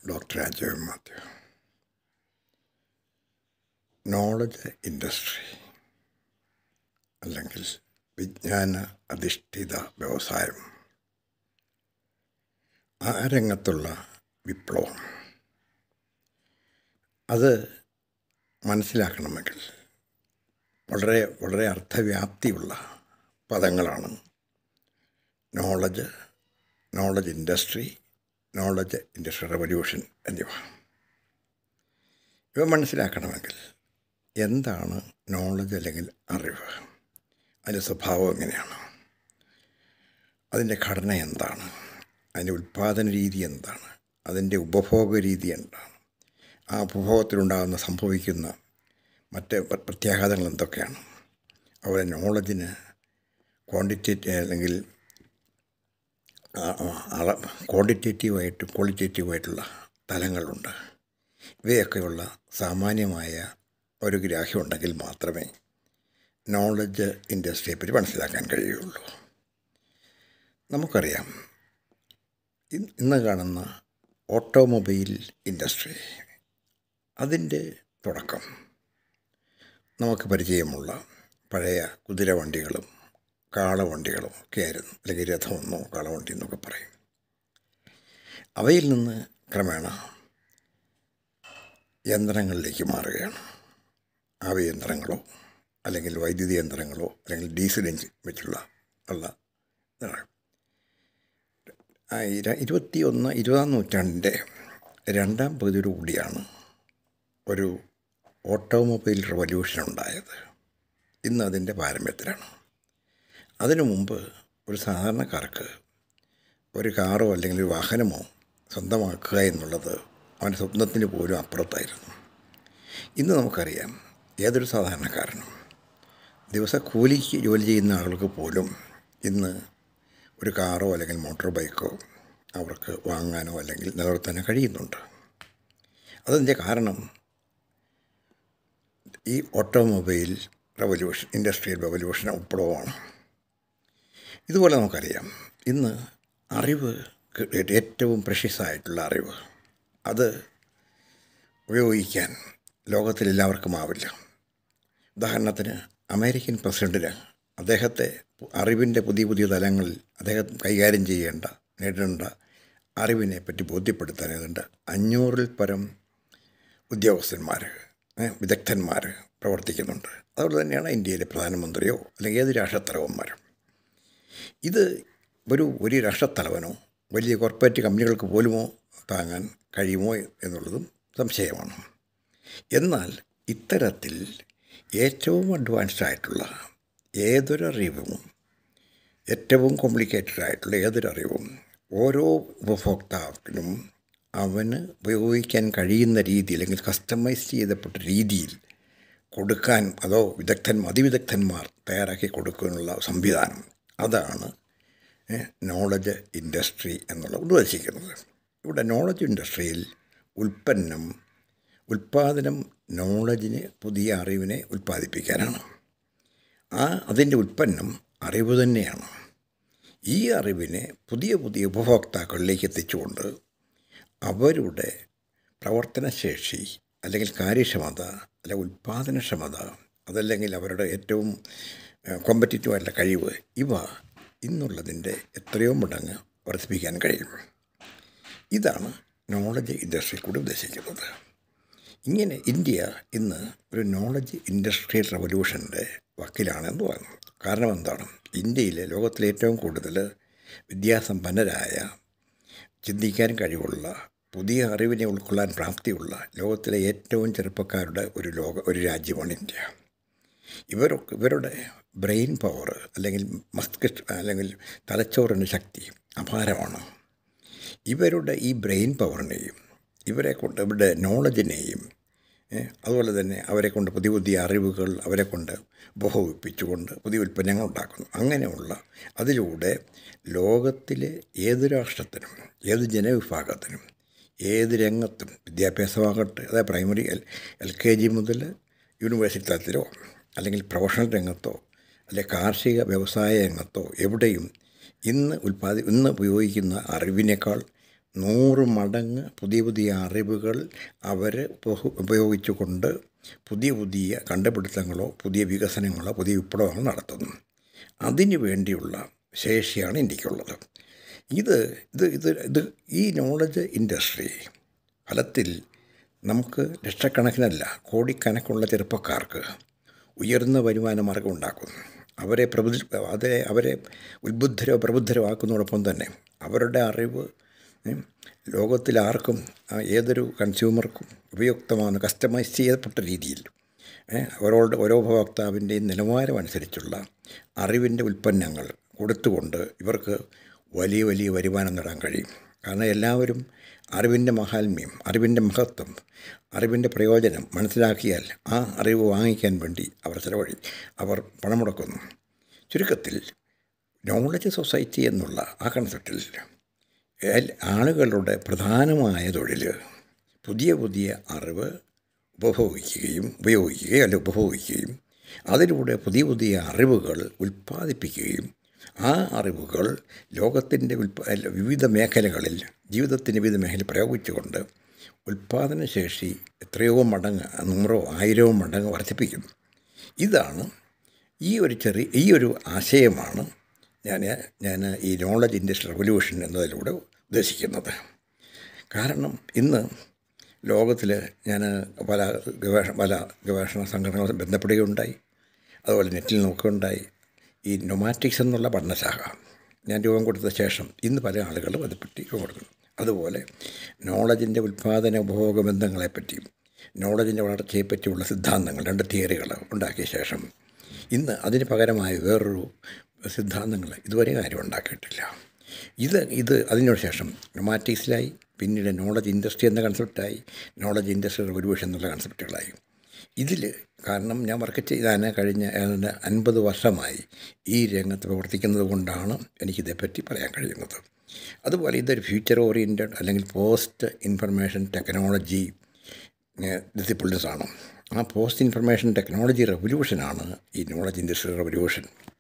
doctor Ajay Mathew knowledge industry അല്ലെങ്കിൽ വിജ്ഞാന അധിഷ്ഠിത വ്യവസായം ആ രംഗത്തുള്ള വിപ്ലവം അത് മനസ്സിലാക്കണമെങ്കിൽ വളരെ വളരെ അർത്ഥവ്യാപ്തിയുള്ള പദങ്ങളാണ് knowledge knowledge industry knowledge industry revolution എന്നിവ ഇവ മനസ്സിലാക്കണമെങ്കിൽ എന്താണ് നോളജ് അല്ലെങ്കിൽ അറിവ് അതിൻ്റെ സ്വഭാവം എങ്ങനെയാണ് അതിൻ്റെ ഘടന എന്താണ് അതിൻ്റെ ഉൽപ്പാദന രീതി എന്താണ് അതിൻ്റെ ഉപഭോഗ രീതി എന്താണ് ആ ഉപഭോഗത്തിലുണ്ടാകുന്ന സംഭവിക്കുന്ന മറ്റ് പ്രത്യാഘാതങ്ങൾ എന്തൊക്കെയാണ് അതുപോലെ നോളജിന് ക്വാണ്ടിറ്റേറ്റീവ് അല്ലെങ്കിൽ ക്വാണ്ടിറ്റേറ്റീവായിട്ടും ക്വാളിറ്റേറ്റീവായിട്ടുള്ള തലങ്ങളുണ്ട് ഇവയൊക്കെയുള്ള സാമാന്യമായ ഒരു ഗ്രാഹ്യം ഉണ്ടെങ്കിൽ മാത്രമേ നോളജ് ഇൻഡസ്ട്രിയെ പറ്റി മനസ്സിലാക്കാൻ കഴിയുള്ളൂ നമുക്കറിയാം ഇന്ന് കാണുന്ന ഓട്ടോമൊബൈൽ ഇൻഡസ്ട്രി അതിൻ്റെ തുടക്കം നമുക്ക് പരിചയമുള്ള പഴയ കുതിരവണ്ടികളും കാളവണ്ടികളും ഒക്കെ ആയിരുന്നു അല്ലെങ്കിൽ രഥമെന്നോ കാളവണ്ടി എന്നൊക്കെ പറയും അവയിൽ നിന്ന് ക്രമേണ യന്ത്രങ്ങളിലേക്ക് മാറുകയാണ് ആവയന്ത്രങ്ങളോ അല്ലെങ്കിൽ വൈദ്യുതി യന്ത്രങ്ങളോ അല്ലെങ്കിൽ ഡീസൽ എഞ്ചിൻ വെച്ചുള്ള ഉള്ള ഇരുപത്തി ഒന്ന് ഇരുപതാം നൂറ്റാണ്ടിൻ്റെ രണ്ടാം പകുതിയോടുകൂടിയാണ് ഒരു ഓട്ടോമൊബൈൽ റവല്യൂഷൻ ഉണ്ടായത് ഇന്ന് അതിൻ്റെ പാരമ്യത്തിലാണ് അതിനു മുമ്പ് ഒരു സാധാരണക്കാർക്ക് ഒരു കാറോ അല്ലെങ്കിൽ ഒരു വാഹനമോ സ്വന്തമാക്കുക എന്നുള്ളത് അവൻ്റെ സ്വപ്നത്തിന് പോലും അപ്പുറത്തായിരുന്നു ഇന്ന് നമുക്കറിയാം ഏതൊരു സാധാരണക്കാരനും ദിവസക്കൂലിക്ക് ജോലി ചെയ്യുന്ന ആളുകൾക്ക് പോലും ഇന്ന് ഒരു കാറോ അല്ലെങ്കിൽ മോട്ടോർ ബൈക്കോ അവർക്ക് വാങ്ങാനോ അല്ലെങ്കിൽ നിലനിർത്താനോ കഴിയുന്നുണ്ട് അതിൻ്റെ കാരണം ഈ ഓട്ടോമൊബൈൽ റവല്യൂഷൻ ഇൻഡസ്ട്രിയൽ റവല്യൂഷൻ ഉൾപ്പെടവുമാണ് ഇതുപോലെ നമുക്കറിയാം ഇന്ന് അറിവ് ഏറ്റവും പ്രഷ്യസായിട്ടുള്ള അറിവ് അത് ഉപയോഗിക്കാൻ ലോകത്തിൽ എല്ലാവർക്കും ആവില്ല ഉദാഹരണത്തിന് അമേരിക്കൻ പ്രസിഡൻറ്റിന് അദ്ദേഹത്തെ അറിവിൻ്റെ പുതിയ പുതിയ തലങ്ങളിൽ അദ്ദേഹം കൈകാര്യം ചെയ്യേണ്ട നേടേണ്ട അറിവിനെ പറ്റി ബോധ്യപ്പെടുത്താൻ ഏതാണ്ട് അഞ്ഞൂറിൽ പരം ഉദ്യോഗസ്ഥന്മാർ വിദഗ്ധന്മാർ പ്രവർത്തിക്കുന്നുണ്ട് അതുപോലെ തന്നെയാണ് ഇന്ത്യയിലെ പ്രധാനമന്ത്രിയോ അല്ലെങ്കിൽ ഏത് രാഷ്ട്രത്തലവന്മാരും ഇത് ഒരു ഒരു രാഷ്ട്രത്തലവനോ വലിയ കോർപ്പറേറ്റ് കമ്പനികൾക്ക് പോലുമോ താങ്ങാൻ കഴിയുമോ എന്നുള്ളതും സംശയമാണ് എന്നാൽ ഇത്തരത്തിൽ ഏറ്റവും അഡ്വാൻസ്ഡ് ആയിട്ടുള്ള ഏതൊരറിവും ഏറ്റവും കോംപ്ലിക്കേറ്റഡ് ആയിട്ടുള്ള ഏതൊരറിവും ഓരോ ഉപഭോക്താവിനും അവന് ഉപയോഗിക്കാൻ കഴിയുന്ന രീതി അല്ലെങ്കിൽ കസ്റ്റമൈസ് ചെയ്തപ്പെട്ട രീതിയിൽ കൊടുക്കാൻ അതോ വിദഗ്ധന്മാർ അതിവിദഗ്ധന്മാർ തയ്യാറാക്കി കൊടുക്കാനുള്ള സംവിധാനം അതാണ് നോളജ് ഇൻഡസ്ട്രി എന്നുള്ളത് ഉദ്ദേശിക്കുന്നത് ഇവിടെ നോളജ് ഇൻഡസ്ട്രിയിൽ ഉൽപ്പന്നം ഉൽപ്പാദനം നോളജിനെ പുതിയ അറിവിനെ ഉൽപ്പാദിപ്പിക്കാനാണ് ആ അതിൻ്റെ ഉൽപ്പന്നം അറിവ് തന്നെയാണ് ഈ അറിവിനെ പുതിയ പുതിയ ഉപഭോക്താക്കളിലേക്ക് എത്തിച്ചുകൊണ്ട് അവരുടെ പ്രവർത്തനശേഷി അല്ലെങ്കിൽ കാര്യക്ഷമത അല്ലെങ്കിൽ ഉൽപ്പാദനക്ഷമത അതല്ലെങ്കിൽ അവരുടെ ഏറ്റവും കോമ്പറ്റീറ്റീവായിട്ടുള്ള കഴിവ് ഇവ ഇന്നുള്ളതിൻ്റെ എത്രയോ മടങ്ങ് വർദ്ധിപ്പിക്കാൻ കഴിയും ഇതാണ് നോളജ് ഇൻഡസ്ട്രി കൂടി ഉദ്ദേശിക്കുന്നത് ഇങ്ങനെ ഇന്ത്യ ഇന്ന് ഒരു നോളജ് ഇൻഡസ്ട്രിയൽ റവല്യൂഷൻ്റെ വക്കിലാണെന്ന് പറയുന്നു കാരണം എന്താണ് ഇന്ത്യയിലെ ലോകത്തിലെ ഏറ്റവും കൂടുതൽ വിദ്യാസമ്പന്നരായ ചിന്തിക്കാൻ കഴിവുള്ള പുതിയ അറിവിനെ ഉൾക്കൊള്ളാൻ പ്രാപ്തിയുള്ള ലോകത്തിലെ ഏറ്റവും ചെറുപ്പക്കാരുടെ ഒരു ലോക ഒരു രാജ്യമാണ് ഇന്ത്യ ഇവരൊക്കെ ഇവരുടെ ബ്രെയിൻ പവർ അല്ലെങ്കിൽ മസ്തിഷ്ക അല്ലെങ്കിൽ തലച്ചോറിൻ്റെ ശക്തി അപാരമാണ് ഇവരുടെ ഈ ബ്രെയിൻ പവറിനെയും ഇവരെ കൊണ്ട് ഇവരുടെ നോളജിനെയും അതുപോലെ തന്നെ അവരെ കൊണ്ട് പുതിയ പുതിയ അറിവുകൾ അവരെ കൊണ്ട് ഉപഭോഗിപ്പിച്ചുകൊണ്ട് പുതിയ ഉൽപ്പന്നങ്ങൾ ഉണ്ടാക്കുന്നു അങ്ങനെയുള്ള അതിലൂടെ ലോകത്തിലെ ഏത് രാഷ്ട്രത്തിനും ഏത് ജനവിഭാഗത്തിനും ഏത് രംഗത്തും വിദ്യാഭ്യാസമാകട്ടെ അതായത് primary L L K G മുതൽ യൂണിവേഴ്സിറ്റി തലത്തിലോ അല്ലെങ്കിൽ പ്രൊഫഷണൽ രംഗത്തോ അല്ലെ കാർഷിക വ്യവസായ രംഗത്തോ എവിടെയും ഇന്ന് ഉൽപ്പാദി ഇന്ന് ഉപയോഗിക്കുന്ന അറിവിനേക്കാൾ നൂറ് മടങ്ങ് പുതിയ പുതിയ അറിവുകൾ അവർ ഉപയോഗിച്ചുകൊണ്ട് പുതിയ പുതിയ കണ്ടുപിടുത്തങ്ങളോ പുതിയ വികസനങ്ങളോ പുതിയ വിപ്ലവങ്ങൾ നടത്തുന്നു അതിനു വേണ്ടിയുള്ള ശേഷിയാണ് ഇന്ത്യക്കുള്ളത് ഇത് ഇത് ഇത് ഇത് ഈ നോളജ് ഇൻഡസ്ട്രി ഫലത്തിൽ നമുക്ക് ലക്ഷക്കണക്കിനല്ല കോടിക്കണക്കുള്ള ചെറുപ്പക്കാർക്ക് ഉയർന്ന വരുമാന മാർഗം ഉണ്ടാക്കുന്നു അവരെ പ്രബുദ്ധ അവരെ അവരെ ഉത്ബുദ്ധരോ പ്രബുദ്ധരോ ആക്കുന്നതോടൊപ്പം തന്നെ അവരുടെ അറിവ് ലോകത്തിലാർക്കും ഏതൊരു കൺസ്യൂമർക്കും ഉപയുക്തമാണ് കസ്റ്റമൈസ് ചെയ്യപ്പെട്ട രീതിയിൽ ഓരോരുടെ ഓരോ ഉപഭോക്താവിൻ്റെയും നിലവാരം അനുസരിച്ചുള്ള അറിവിൻ്റെ ഉൽപ്പന്നങ്ങൾ കൊടുത്തുകൊണ്ട് ഇവർക്ക് വലിയ വലിയ വരുമാനം നേടാൻ കഴിയും കാരണം എല്ലാവരും അറിവിൻ്റെ മഹാത്മ്യം അറിവിൻ്റെ മഹത്വം അറിവിൻ്റെ പ്രയോജനം മനസ്സിലാക്കിയാൽ ആ അറിവ് വാങ്ങിക്കാൻ വേണ്ടി അവർ ചിലവഴി അവർ പണം മുടക്കുന്നു ചുരുക്കത്തിൽ നോളജ് സൊസൈറ്റി എന്നുള്ള ആ കൺസെപ്റ്റിൽ ആളുകളുടെ പ്രധാനമായ തൊഴിൽ പുതിയ പുതിയ അറിവ് ഉപഭോഗിക്കുകയും ഉപയോഗിക്കുകയും അല്ല ഉപഭോഗിക്കുകയും അതിലൂടെ പുതിയ പുതിയ അറിവുകൾ ഉൽപ്പാദിപ്പിക്കുകയും ആ അറിവുകൾ ലോകത്തിൻ്റെ ഉൽപ്പ വിവിധ മേഖലകളിൽ ജീവിതത്തിൻ്റെ വിവിധ മേഖല പ്രയോഗിച്ചുകൊണ്ട് ഉൽപ്പാദനശേഷി എത്രയോ മടങ്ങ് നൂറോ ആയിരമോ മടങ്ങ് വർദ്ധിപ്പിക്കുന്നു ഇതാണ് ഈ ഒരു ചെറിയ ഈ ഒരു ആശയമാണ് ഞാൻ ഞാൻ ഈ നോളജ് ഇൻഡസ്ട്രി റെവല്യൂഷൻ എന്നതിലൂടെ ഉദ്ദേശിക്കുന്നത് കാരണം ഇന്ന് ലോകത്തിൽ ഞാൻ പല ഗവേഷണ പല ഗവേഷണ സംഘടനകളും ബന്ധപ്പെടുകയുണ്ടായി അതുപോലെ നെറ്റിൽ നോക്കുകയുണ്ടായി ഈ നൊമാറ്റിക്സ് എന്നുള്ള പഠനശാഖ ഞാൻ രൂപം കൊടുത്ത ശേഷം ഇന്ന് പല ആളുകളും അതെപ്പറ്റി രൂപം കൊടുക്കുന്നു അതുപോലെ നോളജിൻ്റെ ഉൽപ്പാദന ഉപഭോഗ ബന്ധങ്ങളെപ്പറ്റിയും നോളജിൻ്റെ വളർച്ചയെപ്പറ്റിയുള്ള സിദ്ധാന്തങ്ങൾ രണ്ട് തിയറികൾ ഉണ്ടാക്കിയ ശേഷം ഇന്ന് അതിന് പകരമായ വേറൊരു സിദ്ധാന്തങ്ങൾ ഇതുവരെ കാര്യം ഉണ്ടാക്കിയിട്ടില്ല ഇത് ഇത് അതിനു ശേഷം നൊമാറ്റിക്സിലായി പിന്നീട് നോളജ് ഇൻഡസ്ട്രി എന്ന കൺസെപ്റ്റായി നോളജ് ഇൻഡസ്ട്രി റെവല്യൂഷൻ എന്നുള്ള കൺസെപ്റ്റുകളായി ഇതിൽ കാരണം ഞാൻ വർക്ക് ചെയ്താൻ കഴിഞ്ഞ ഏതാണ്ട് അൻപത് വർഷമായി ഈ രംഗത്ത് പ്രവർത്തിക്കുന്നത് കൊണ്ടാണ് എനിക്കിതേപ്പറ്റി പറയാൻ കഴിയുന്നത് അതുപോലെ ഇതൊരു ഫ്യൂച്ചർ ഓറിയൻറ്റഡ് അല്ലെങ്കിൽ പോസ്റ്റ് ഇൻഫർമേഷൻ ടെക്നോളജി ഡിസിപ്ലിൻസ് ആണ് ആ പോസ്റ്റ് ഇൻഫർമേഷൻ ടെക്നോളജി റെവല്യൂഷനാണ് ഈ നോളജ് ഇൻഡസ്ട്രി റെവല്യൂഷൻ